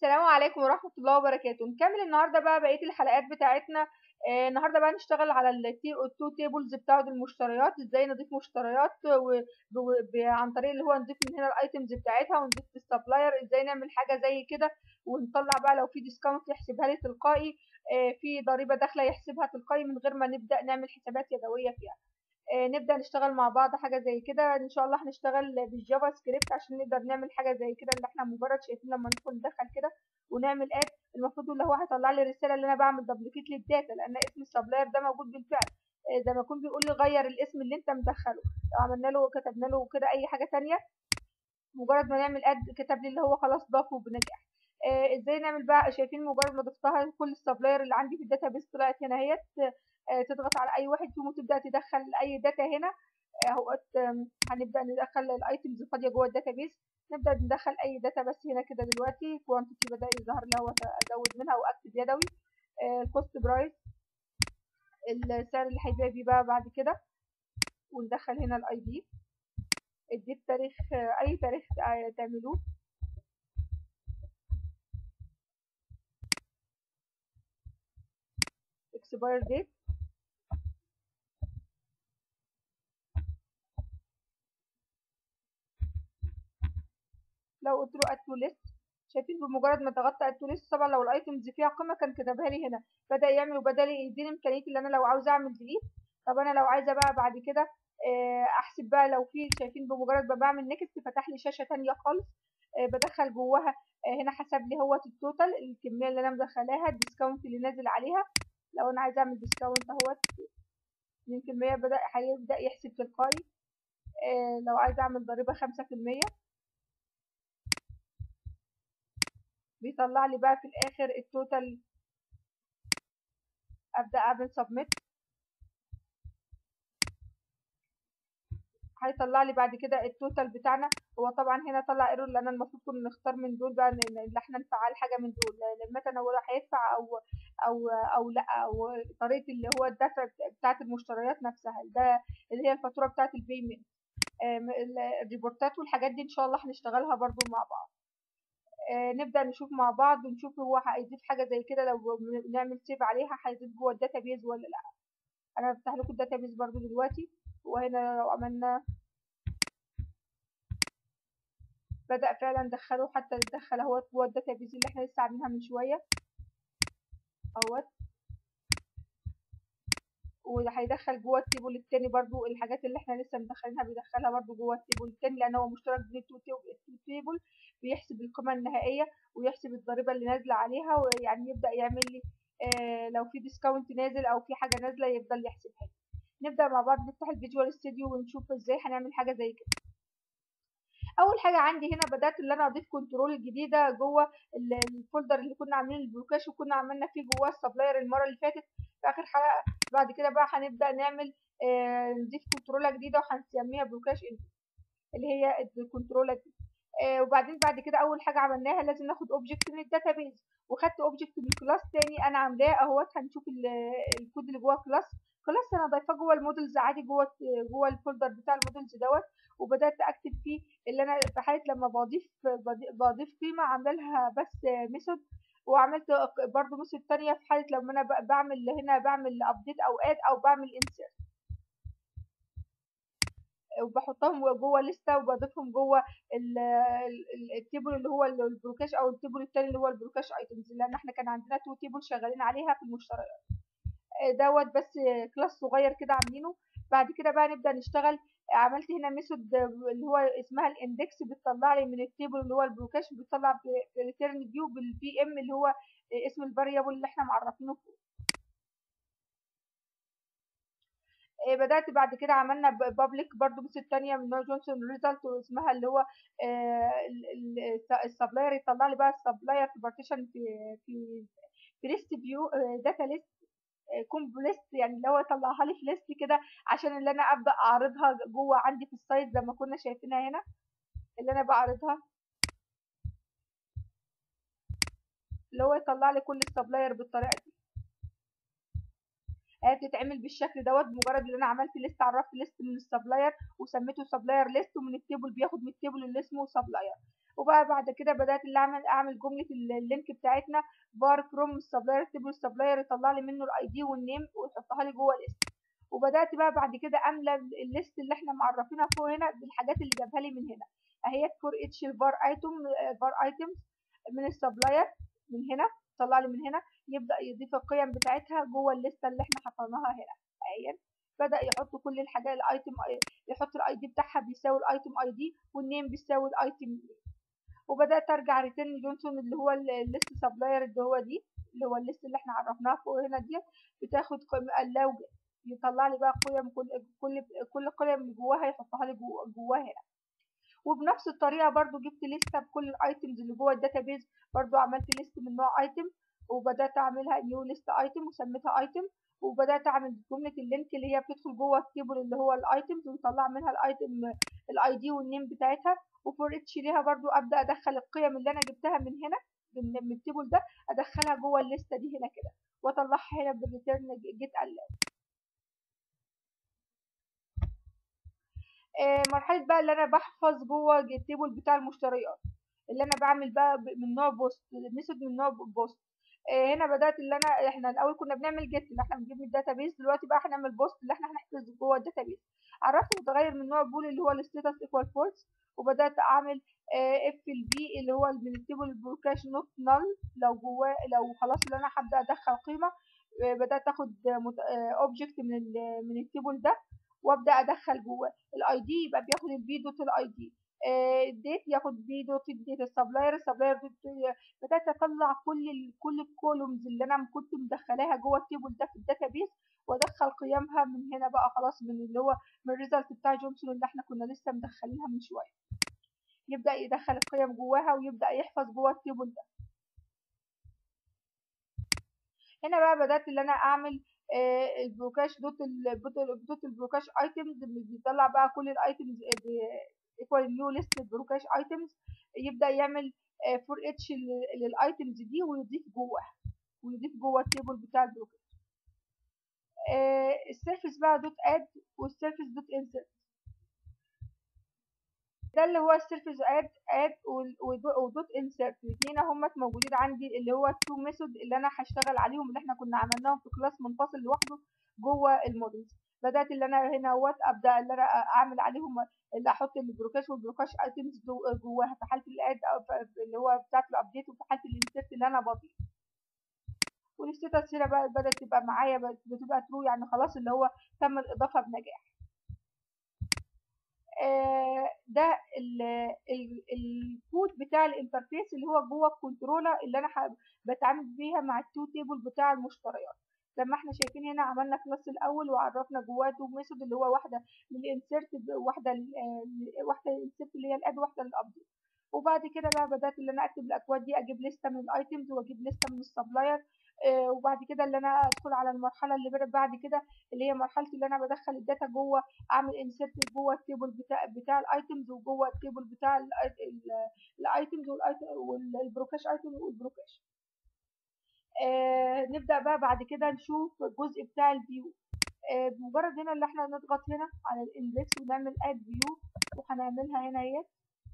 السلام عليكم ورحمة الله وبركاته نكمل النهاردة بقى بقية الحلقات بتاعتنا آه النهاردة بقى نشتغل على التو تيبلز بتاعت المشتريات ازاي نضيف مشتريات و... و... ب... عن طريق اللي هو نضيف من هنا الايتمز بتاعتها ونضيف السبلاير ازاي نعمل حاجة زي كده ونطلع بقى لو في ديسكاونت يحسبها لي تلقائي آه في ضريبة داخلة يحسبها تلقائي من غير ما نبدأ نعمل حسابات يدوية فيها آه نبدا نشتغل مع بعض حاجه زي كده ان شاء الله هنشتغل بالجافا سكريبت عشان نقدر نعمل حاجه زي كده اللي احنا مجرد شايفين لما ندخل ندخل كده ونعمل اد المفروض اللي هو هيطلع لي الرساله اللي انا بعمل دبليكيت للداتا لان اسم السبلاير ده موجود بالفعل آه زي ما يكون بيقول لي غير الاسم اللي انت مدخله لو عملنا له كتبنا له كده اي حاجه تانية مجرد ما نعمل اد كتب لي اللي هو خلاص ضافه بنجاح آه ازاي نعمل بقى شايفين مجرد ما ضفتها كل السبلاير اللي عندي في الداتابيس طلعت هنا اهيت آه تضغط على اي واحد فيهم وتبدا تدخل اي داتا هنا اهوت هنبدا ندخل الايتمز الفاضيه جوه الداتابيس نبدا ندخل اي داتا بس هنا كده دلوقتي كوانتيتي بدا يظهر لي اهو ازود منها واكتب يدوي الكوست برايس السعر اللي هيبيع بيه بقى بعد كده وندخل هنا الاي دي الديت تاريخ اي تاريخ تعملوه اكسباير ديت لو قلت له اد تو ليست شايفين بمجرد ما ضغطت اد تو ليست طبعا لو الايتمز فيها قيمه كان كتبها لي هنا بدا يعمل وبدا لي يديني امكانيه اللي انا لو عاوزه اعمل ديليت طب انا لو عايزه بقى بعد كده احسب بقى لو في شايفين بمجرد ما بعمل نيكست فتح لي شاشه تانية خالص بدخل جواها هنا حسب لي هو التوتال الكميه اللي انا مدخلاها الديسكاونت اللي نازل عليها لو انا عايزه اعمل ديسكاونت اهوت 2% بدا هيبدا يحسب تلقائي لو عايزه اعمل ضريبه 5% بيطلع لي بقى في الاخر التوتال ابدا اعمل سبميت هيطلع لي بعد كده التوتال بتاعنا هو طبعا هنا طلع ايرور لان المفروض كنا نختار من دول بقى اللي احنا نفعل حاجه من دول مثلا هو هيدفع او او او لا او طريقه اللي هو الدفع بتاعه المشتريات نفسها ده اللي هي الفاتوره بتاعه البيمنت الريبورتات والحاجات دي ان شاء الله هنشتغلها برضو مع بعض آه نبدا نشوف مع بعض ونشوف هو هيضيف حاجه زي كده لو نعمل سيف عليها هيضيف جوه الداتابيز ولا لا انا بفتح لكم الداتابيز برضو دلوقتي وهنا لو عملنا بدا فعلا دخله حتى دخل اهوت جوه الداتابيز اللي احنا لسه عاملينها من شويه اهوت وهيدخل جوه التيبل التاني برضو الحاجات اللي احنا لسه مدخلينها بيدخلها برضو جوه التيبل التاني لان هو مشترك بين التو تيبل بيحسب القيمه النهائيه ويحسب الضريبه اللي نازله عليها ويعني يبدا يعمل لي آه لو في ديسكاونت نازل او في حاجه نازله يفضل يحسبها نبدا مع بعض نفتح الفيجوال ستوديو ونشوف ازاي هنعمل حاجه زي كده اول حاجه عندي هنا بدات اللي انا اضيف كنترول جديده جوه الفولدر اللي كنا عاملين البلوكاش وكنا عملنا فيه جواه السبلاير المره اللي فاتت في اخر حلقه بعد كده بقى هنبدا نعمل آه نضيف كنتروله جديده وهنسميها بلوكاش انت اللي هي الكنتروله دي آه وبعدين بعد كده اول حاجه عملناها لازم ناخد اوبجكت من الداتابيز وخدت اوبجكت من كلاس تاني انا عاملاه اهوت هنشوف الكود اللي جوه كلاس كلاس انا ضايفاه جوه المودلز عادي جوه جوه الفولدر بتاع المودلز دوت وبدات اكتب فيه اللي انا في حاله لما بضيف بضيف قيمه عامله لها بس ميثود وعملت برضو ميثود تانية في حاله لما انا بعمل هنا بعمل ابديت او اد او بعمل انسيرت وبحطهم جوه لسته وبضيفهم جوه التيبل اللي هو البروكاش او التيبل التاني اللي هو البروكاش ايتمز لان احنا كان عندنا تو تيبل شغالين عليها في المشتريات دوت بس كلاس صغير كده عاملينه بعد كده بقى نبدا نشتغل عملت هنا ميثود اللي هو اسمها الاندكس بتطلع لي من التيبل اللي هو البروكاش بتطلع ريتيرن فيو بالبي ام اللي هو اسم الفاريبل اللي احنا معرفينه فوق بدات بعد كده عملنا بابليك برضو بس التانية من نوع جونسون ريزلت واسمها اللي هو السبلاير يطلع لي بقى السبلاير في بارتيشن في في في ليست فيو داتا ليست كومبليست يعني اللي هو يطلعها لي في ليست كده عشان اللي انا ابدا اعرضها جوه عندي في السايت زي ما كنا شايفينها هنا اللي انا بعرضها اللي هو يطلع لي كل السبلاير بالطريقه دي هي بتتعمل بالشكل دوت بمجرد ان انا عملت ليست عرفت ليست من السبلاير وسميته سبلاير ليست ومن التيبل بياخد من التيبل اللي اسمه سبلاير وبقى بعد كده بدات اللي اعمل اعمل جمله اللينك بتاعتنا بار فروم السبلاير تيبل السبلاير يطلع لي منه الاي دي والنيم ويحطها لي جوه الليست وبدات بقى بعد كده املى الليست اللي احنا معرفينها فوق هنا بالحاجات اللي جابها لي من هنا اهي فور اتش البار ايتم بار ايتمز من السبلاير من هنا طلع لي من هنا يبدا يضيف القيم بتاعتها جوه الليسته اللي احنا حطيناها هنا اهي بدا يحط كل الحاجات الايتم يحط الاي دي بتاعها بيساوي الايتم اي دي والنيم بيساوي الايتم وبدات ارجع ريتيرن جونسون اللي هو الليست سبلاير اللي هو دي اللي هو الليست اللي احنا عرفناها فوق هنا دي بتاخد قيم يطلع لي بقى قيم كل كل كل القيم اللي جواها يحطها لي جواها هنا وبنفس الطريقه برضو جبت لسته بكل الايتمز اللي جوه الداتابيز برضو عملت ليست من نوع ايتم وبدات اعملها نيو ليست ايتم وسميتها ايتم وبدات اعمل جمله اللينك اللي هي بتدخل جوه التيبل اللي هو الايتمز ويطلع منها الايتم الاي دي والنيم بتاعتها وفور اتش ليها برضو ابدا ادخل القيم اللي انا جبتها من هنا من التيبل ده ادخلها جوه الليسته دي هنا كده واطلعها هنا بالريتيرن جيت الاو آه مرحله بقى اللي انا بحفظ جوه التيبل بتاع المشتريات اللي انا بعمل بقى من نوع بوست ميثود من نوع بوست آه هنا بدات اللي انا احنا الاول كنا بنعمل جيت اللي احنا بنجيب من الداتابيز دلوقتي بقى هنعمل بوست اللي احنا هنحفظ جوه الداتابيز عرفت متغير من نوع بول اللي هو الستاتس ايكوال فولس وبدات اعمل اف البي اللي هو من التيبل البروكاش نوت نل لو جواه لو خلاص اللي انا هبدا ادخل قيمه آه بدات اخد اوبجكت من من التيبل ده وابدا ادخل جواه الاي دي يبقى بياخد البي دوت الاي دي الديت ياخد بي دوت الديت السبلاير السبلاير دوت بدات اطلع كل ال كل الكولومز اللي انا كنت مدخلاها جوه التيبل ده في الداتابيس وادخل قيمها من هنا بقى خلاص من اللي هو من الريزلت بتاع جونسون اللي احنا كنا لسه مدخلينها من شويه يبدا يدخل القيم جواها ويبدا يحفظ جوه التيبل ده هنا بقى بدات اللي انا اعمل آه البروكاش دوت دوت البروكاش ايتمز اللي بيطلع بقى كل الايتمز ايكوال نيو ليست البروكاش ايتمز يبدا يعمل فور اتش للايتمز دي ويضيف جواها ويضيف جوه التيبل بتاع البروكاش آه السيرفيس بقى دوت اد والسيرفيس دوت انسرت ده اللي هو السيرفيس اد اد ودوت انسرت الاثنين هم موجودين عندي اللي هو التو ميثود اللي انا هشتغل عليهم اللي احنا كنا عملناهم في كلاس منفصل لوحده جوه المودلز بدات اللي انا هنا اهوت ابدا اللي انا اعمل عليهم اللي احط البروكاش والبروكاش ايتمز جواها في حاله الاد اللي هو بتاعت الابديت وفي حاله الانسرت اللي انا بضيف والستاتس هنا بقى بدات تبقى معايا بتبقى ترو يعني خلاص اللي هو تم الاضافه بنجاح آه ده الكود بتاع الانترفيس اللي هو جوه الكنترولر اللي انا بتعامل بيها مع التو تيبل بتاع المشتريات زي ما احنا شايفين هنا عملنا كلاس الاول وعرفنا جواه تو ميثود اللي هو واحده للانسيرت واحده واحده للانسيرت اللي هي الاد واحده للابديت وبعد كده بقى بدات اللي انا اكتب الاكواد دي اجيب لسته من الايتمز واجيب لسته من السبلاير آه وبعد كده اللي انا ادخل على المرحله اللي بعد كده اللي هي مرحله اللي انا بدخل الداتا جوه اعمل انسيرت جوه التيبل بتاع بتاع الايتمز وجوه التيبل بتاع الايتمز والبروكاش ايتم والبروكاش آه نبدا بقى بعد كده نشوف الجزء بتاع الفيو آه بمجرد هنا اللي احنا نضغط هنا على الاندكس ونعمل اد فيو وهنعملها هنا اهي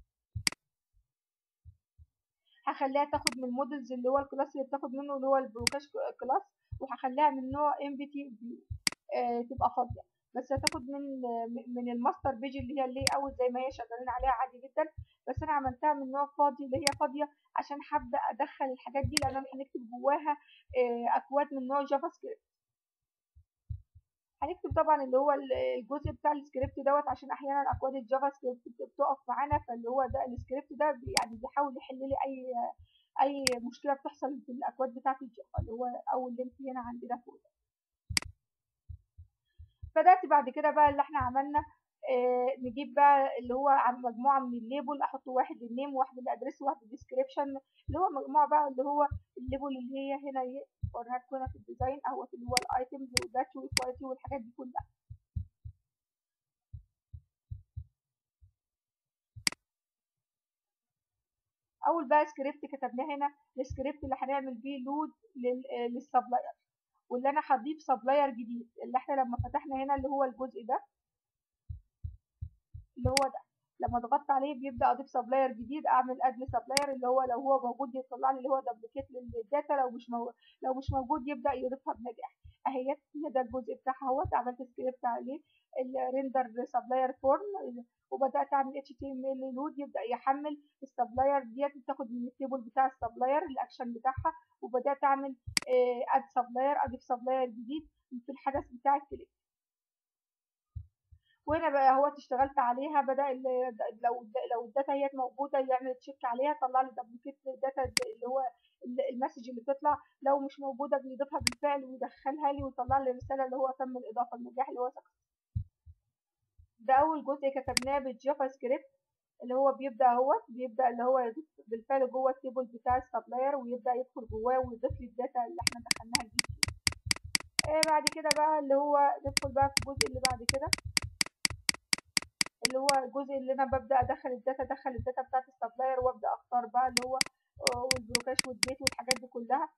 هخليها تاخد من المودلز اللي هو الكلاس اللي بتاخد منه اللي هو البروكاش كلاس وهخليها من نوع ام بي تي فيو تبقى فاضيه بس هتاخد من من الماستر بيج اللي هي اللي اوت زي ما هي شغالين عليها عادي جدا بس انا عملتها من نوع فاضي اللي هي فاضيه عشان هبدا ادخل الحاجات دي لان هنكتب جواها اكواد من نوع جافا سكريبت هنكتب طبعا اللي هو الجزء بتاع السكريبت دوت عشان احيانا اكواد الجافا سكريبت بتقف معانا فاللي هو ده السكريبت ده يعني بيحاول يحل لي اي اي مشكله بتحصل في الاكواد بتاعه الجافا اللي هو اول لينك هنا عندنا فوق ده بدات بعد كده بقى اللي احنا عملنا آه نجيب بقى اللي هو مجموعه من الليبل احط واحد للنيم وواحد للادريس وواحد للديسكريبشن اللي هو مجموعه بقى اللي هو الليبل اللي هي هنا وريها لكم هنا في الديزاين اهوت اللي هو الايتمز والداتش والكواليتي والحاجات دي كلها اول بقى سكريبت كتبناه هنا السكريبت اللي هنعمل بيه لود للسبلاير واللي انا هضيف سبلاير جديد اللي احنا لما فتحنا هنا اللي هو الجزء ده اللي هو ده لما ضغطت عليه بيبدا اضيف سبلاير جديد اعمل اد سبلاير اللي هو لو هو موجود يطلع لي اللي هو دبليكيت للداتا لو مش مو... لو مش موجود يبدا يضيفها بنجاح اهيت ده الجزء بتاعها اهوت عملت سكريبت عليه الريندر سبلاير فورم وبدات اعمل اتش تي ام ال لود يبدا يحمل السبلاير ديت بتاخد من التيبل بتاع السبلاير الاكشن بتاعها وبدات اعمل اد سبلاير اضيف سبلاير جديد في الحدث بتاع الكليك وهنا بقى هو اشتغلت عليها بدا لو لو الداتا هي موجوده يعمل تشيك عليها طلع لي دبليكيت الداتا اللي هو المسج اللي بتطلع لو مش موجوده بيضيفها بالفعل ويدخلها لي ويطلع لي الرساله اللي هو تم الاضافه النجاح اللي هو سكسس ده اول جزء كتبناه بالجافا سكريبت اللي هو بيبدا اهوت بيبدا اللي هو بالفعل جوه التيبل بتاع السبلاير ويبدا يدخل جواه ويضيف لي الداتا اللي احنا دخلناها جديد آه بعد كده بقى اللي هو ندخل بقى في الجزء اللي بعد كده اللي هو الجزء اللي انا ببدا ادخل الداتا ادخل الداتا بتاعت السبلاير وابدا اختار بقى اللي هو والبروكاش والديت والحاجات دي كلها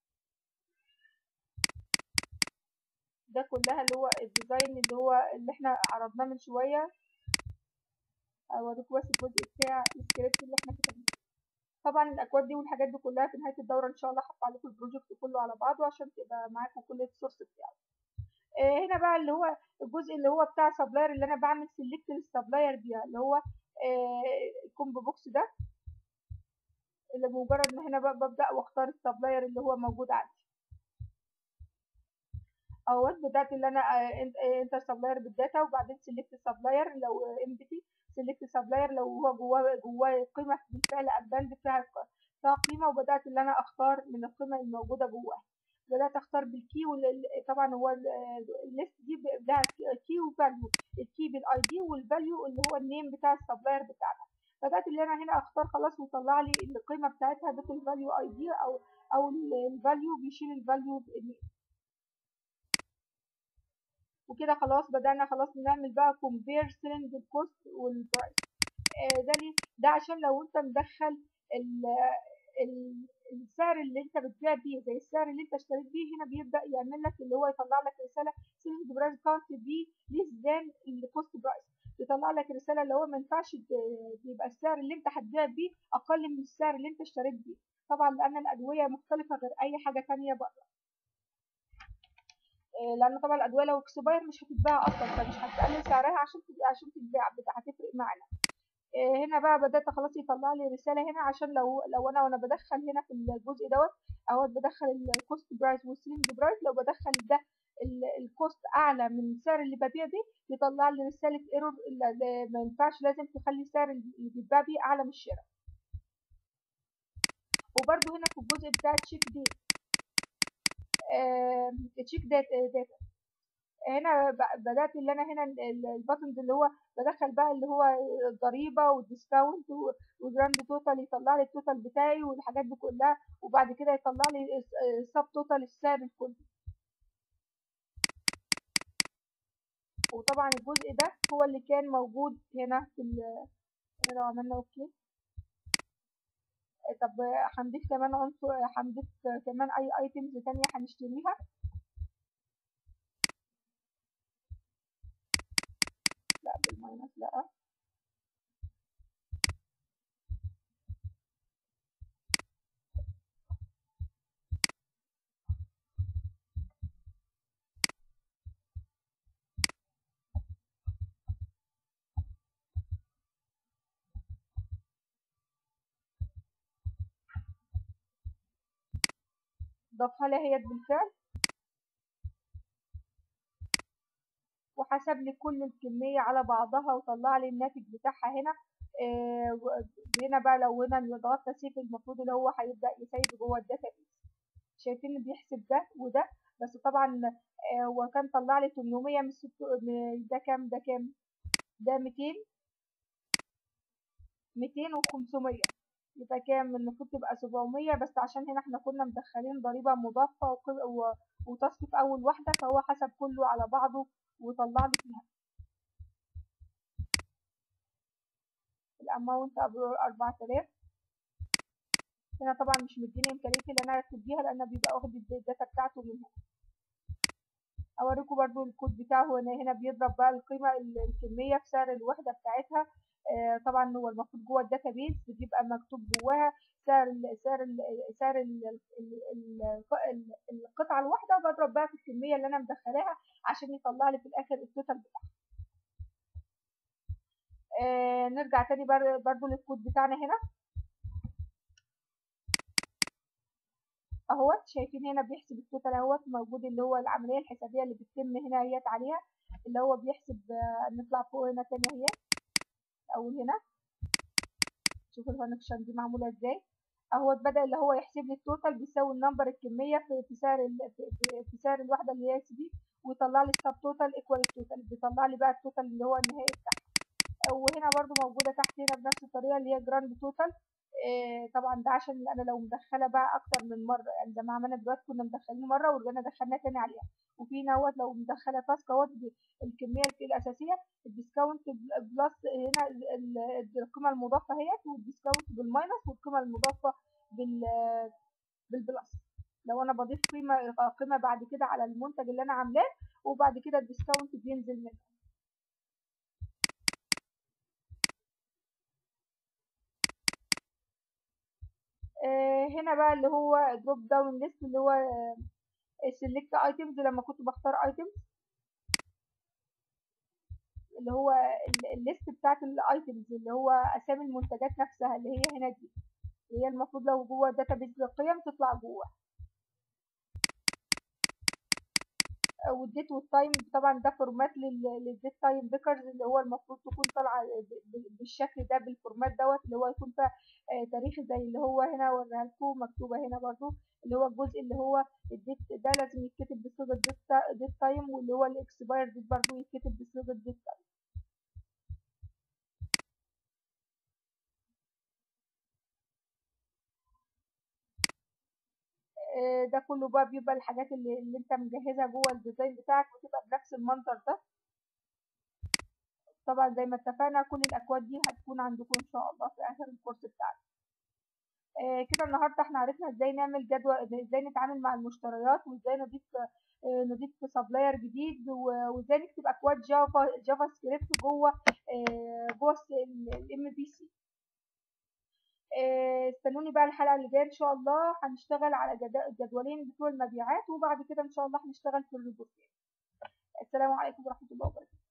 ده كلها اللي هو الديزاين اللي هو اللي احنا عرضناه من شويه اوريكم بس الجزء بتاع السكريبت اللي احنا كتبناه طبعا الاكواد دي والحاجات دي كلها في نهايه الدوره ان شاء الله هحط عليكم البروجكت كله على بعضه عشان تبقى معاكم كل السورس بتاعه آه هنا بقى اللي هو الجزء اللي هو بتاع سبلاير اللي انا بعمل سيلكت للسبلاير بيها اللي هو آه الكومبو بوكس ده اللي بمجرد ما هنا بقى ببدا واختار السبلاير اللي هو موجود عندي اهوت بدات اللي انا انتر سبلاير بالداتا وبعدين سيلكت سبلاير لو امبتي سيلكت سبلاير لو هو جواه جواه قيمه بالفعل اباند فيها فيها قيمه وبدات اللي انا اختار من القيمه الموجوده جواها بدات اختار بالكي طبعا هو الليست دي لها كي وفاليو الكي بالاي دي والفاليو اللي هو النيم بتاع السبلاير بتاعنا بدات اللي انا هنا اختار خلاص وطلع لي القيمه بتاعتها دوت الفاليو اي دي او او الفاليو بيشيل الفاليو وكده خلاص بدأنا خلاص نعمل بقى كومبير سيلينج الكوست والبرايس آه ده ليه ده عشان لو انت مدخل ال ال السعر اللي انت بتبيع بيه زي السعر اللي انت اشتريت بيه هنا بيبدا يعمل لك اللي هو يطلع لك رساله سيلينج برايس كاونت بي ليس ذان الكوست برايس يطلع لك رساله اللي هو ما ينفعش يبقى السعر اللي انت هتبيع بيه اقل من السعر اللي انت اشتريت بيه طبعا لان الادويه مختلفه غير اي حاجه تانية بره لان طبعا الادويه لو اكسباير مش هتتباع اصلا فمش هتقلل سعرها عشان عشان تتباع هتفرق معانا هنا بقى بدات خلاص يطلع لي رساله هنا عشان لو لو انا وانا بدخل هنا في الجزء دوت اهوت بدخل الكوست برايس والسيلينج برايس لو بدخل ده الكوست اعلى من السعر اللي ببيع بيه يطلع لي رساله ايرور ما ينفعش لازم تخلي السعر اللي بيتباع بيه اعلى من الشراء وبرده هنا في الجزء بتاع تشيك دي تشيك داتا داتا هنا بدات اللي انا هنا الباتنز اللي هو بدخل بقى اللي هو الضريبه والديسكاونت والجراند توتال يطلع لي التوتال بتاعي والحاجات دي كلها وبعد كده يطلع لي السب توتال السعر الكلي وطبعا الجزء ده هو اللي كان موجود هنا في هنا لو عملنا اوكي طب هنضيف كمان عنصر هنضيف كمان اي ايتمز تانية هنشتريها لا بالماينس لا ضافها لي هي بالفعل وحسب لي كل الكمية على بعضها وطلع لي الناتج بتاعها هنا آه هنا بقى لو هنا ضغطنا سيف المفروض اللي هو هيبدأ يسيب جوه الداتا شايفين بيحسب ده وده بس طبعا آه هو كان طلع لي 800 من ده كام ده كام ده 200 200 و500 يبقى كام المفروض تبقى 700 بس عشان هنا احنا كنا مدخلين ضريبة مضافة وتصل في أول واحدة فهو حسب كله على بعضه وطلع لي فيها الأماونت أربعة آلاف هنا طبعا مش مديني إمكانية إن أنا أكتب بيها لأن بيبقى واخد الداتا بتاعته منها أوريكم برضو الكود بتاعه هنا هنا بيضرب بقى القيمة الكمية في سعر الوحدة بتاعتها آه طبعا هو المفروض جوه الداتابيز بيبقى مكتوب جواها سعر ال سعر ال سعر ال ال القطعه الواحده وبضرب بقى في الكميه اللي انا مدخلاها عشان يطلع لي في الاخر التوتال بتاعها آه نرجع تاني برضو للكود بتاعنا هنا اهوت شايفين هنا بيحسب التوتال اهوت موجود اللي هو العمليه الحسابيه اللي بتتم هنا اهيت عليها اللي هو بيحسب نطلع فوق هنا تاني اهي اول هنا شوفوا الفانكشن دي معموله ازاي اهوت بدا اللي هو يحسب لي التوتال بيساوي النمبر الكميه في, في سعر في, في سعر الوحده اللي هي دي ويطلع لي السب توتال ايكوال التوتال بيطلع لي بقى التوتال اللي هو النهائي بتاعها وهنا برضو موجوده تحت هنا بنفس الطريقه اللي هي جراند توتال إيه طبعا ده عشان انا لو مدخله بقى اكتر من مره يعني زي ما عملنا دلوقتي كنا مدخلين مره ورجعنا دخلناه تاني عليها وفي نوت لو مدخله تاسك اهوت الكميه الاساسيه الديسكاونت بلس هنا القيمه المضافه اهيت والديسكاونت بالماينس والقيمه المضافه بال بالبلس لو انا بضيف قيمه قيمه بعد كده على المنتج اللي انا عاملاه وبعد كده الديسكاونت بينزل منه هنا بقى اللي هو دروب داون ليست اللي هو سيلكت ايتمز لما كنت بختار ايتمز اللي هو الليست بتاعت الايتمز اللي هو اسامي المنتجات نفسها اللي هي هنا دي اللي هي المفروض لو جوه داتابيز القيم تطلع جوه والديت والتايم طبعا ده فورمات للديت تايم بيكرز اللي هو المفروض تكون طالعه بالشكل ده بالفورمات دوت اللي هو يكون فيها تاريخ زي اللي هو هنا وريها لكم مكتوبه هنا برضو اللي هو الجزء اللي هو الديت ده لازم يتكتب بصيغه ديت تايم واللي هو الاكسباير ديت برضو يتكتب بصيغه ديت تايم ده كله بقى بيبقى الحاجات اللي, اللي انت مجهزها جوه الديزاين بتاعك وتبقى بنفس المنظر ده طبعا زي ما اتفقنا كل الاكواد دي هتكون عندكم ان شاء الله في اخر الكورس بتاعنا آه كده النهارده احنا عرفنا ازاي نعمل جدول ازاي نتعامل مع المشتريات وازاي نضيف آه نضيف سبلاير جديد وازاي نكتب اكواد جافا جافا سكريبت جوه آه جوه الام بي سي استنوني بقى الحلقه اللي جايه ان شاء الله هنشتغل على الجدولين بتوع المبيعات وبعد كده ان شاء الله هنشتغل في الريبورتات السلام عليكم ورحمه الله وبركاته